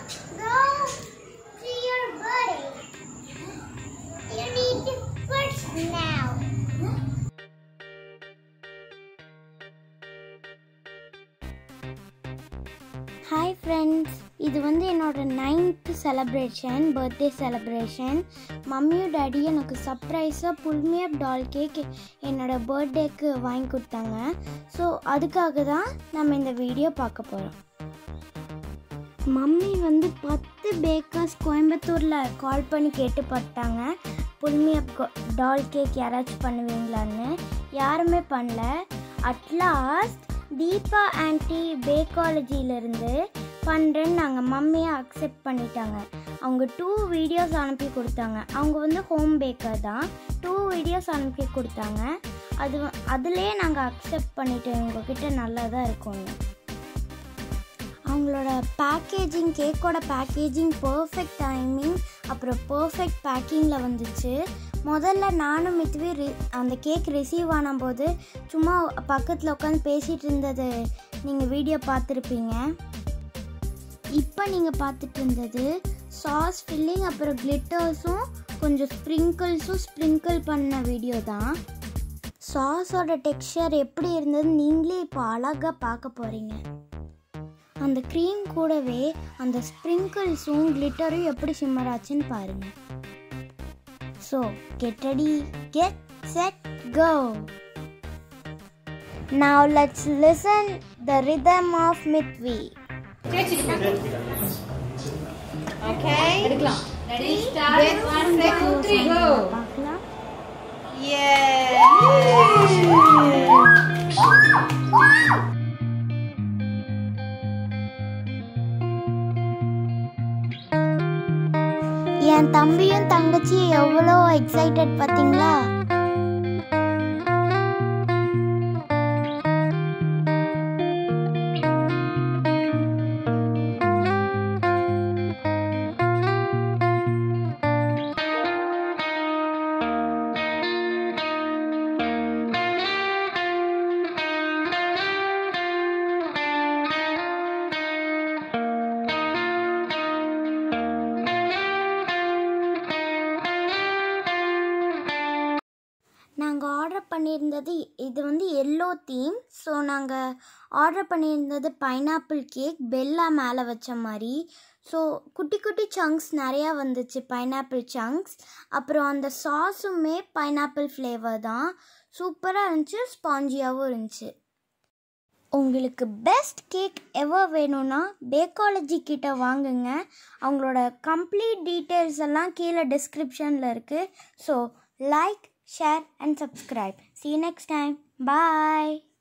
go to your buddy. You need to push now. Hi friends இது வந்து என்னோட ninth celebration birthday celebration மம்மியும் டேடியும் எனக்கு சர்ப்ரைஸாக புல்மியப் டால் கேக் என்னோட பர்த்டேக்கு வாங்கி கொடுத்தாங்க ஸோ அதுக்காக தான் நம்ம இந்த வீடியோ பார்க்க போகிறோம் மம்மி வந்து பத்து பேக்கர்ஸ் கோயம்புத்தூரில் கால் பண்ணி கேட்டு பார்த்தாங்க புல்மியப் டால் கேக் யாராச்சும் பண்ணுவீங்களான்னு யாருமே பண்ணல அட்லாஸ்ட் தீபா ஆன்டி பேக்காலஜியிலேருந்து பண்ணுறேன்னு நாங்கள் மம்மியை அக்செப்ட் பண்ணிட்டாங்க அவங்க டூ வீடியோஸ் அனுப்பி கொடுத்தாங்க அவங்க வந்து ஹோம் பேக்கர் தான் டூ வீடியோஸ் அனுப்பி கொடுத்தாங்க அது வ- அதுலேயே நாங்கள் அக்செப்ட் பண்ணிட்டோம் உங்ககிட்ட நல்லா தான் இருக்கும்னு அவங்களோட பேக்கேஜிங் கேக்கோட பேக்கேஜிங் பர்ஃபெக்ட் டைமிங் அப்புறம் பர்ஃபெக்ட் பேக்கிங்கில் வந்துச்சு முதல்ல நானும் மித்வி ரி அந்த கேக் ரிசீவ் ஆனபோது சும்மா பக்கத்தில் உட்காந்து பேசிகிட்டு இருந்தது நீங்கள் வீடியோ பார்த்துருப்பீங்க இப்போ நீங்கள் பார்த்துட்டு இருந்தது சாஸ் ஃபில்லிங் அப்புறம் கிளிட்டர்ஸும் கொஞ்சம் ஸ்ப்ரிங்கிள்ஸும் ஸ்ப்ரிங்கிள் பண்ண வீடியோ தான் சாஸோட டெக்ஸ்சர் எப்படி இருந்தது நீங்களே இப்போ அழகாக பார்க்க போகிறீங்க அந்த க்ரீம் கூடவே அந்த ஸ்ப்ரிங்கிள்ஸும் கிளிட்டரும் எப்படி shimmer ஆச்சுன்னு பாருங்க so get ready get set go Now let's listen the rhythm of Mithvi. Okay. Ready, start. One, two, three, go. பார்க்கலாம் Yeah. என் தம்பியும் தங்கச்சியும் எவ்வளோ எக்ஸைட்டட் பார்த்தீங்களா நாங்கள் ஆர்டர் பண்ணியிருந்தது இது வந்து எல்லோ தீம் ஸோ நாங்கள் ஆர்டர் பண்ணியிருந்தது பைனாப்பிள் கேக் பெல்லா மேலே வச்ச மாதிரி ஸோ குட்டி குட்டி சங்க்ஸ் நிறையா வந்துச்சு பைனாப்பிள் சங்க்ஸ் அப்புறம் அந்த சாஸுமே பைனாப்பிள் ஃப்ளேவர் தான் சூப்பராக இருந்துச்சு ஸ்பாஞ்சியாகவும் இருந்துச்சு உங்களுக்கு பெஸ்ட் கேக் எவர் வேணும்னா பேக்காலஜி கிட்ட வாங்குங்க அவங்களோட கம்ப்ளீட் டீட்டெயில்ஸ் எல்லாம் கீழே டிஸ்கிரிப்ஷனில் இருக்குது so like share and subscribe see you next time bye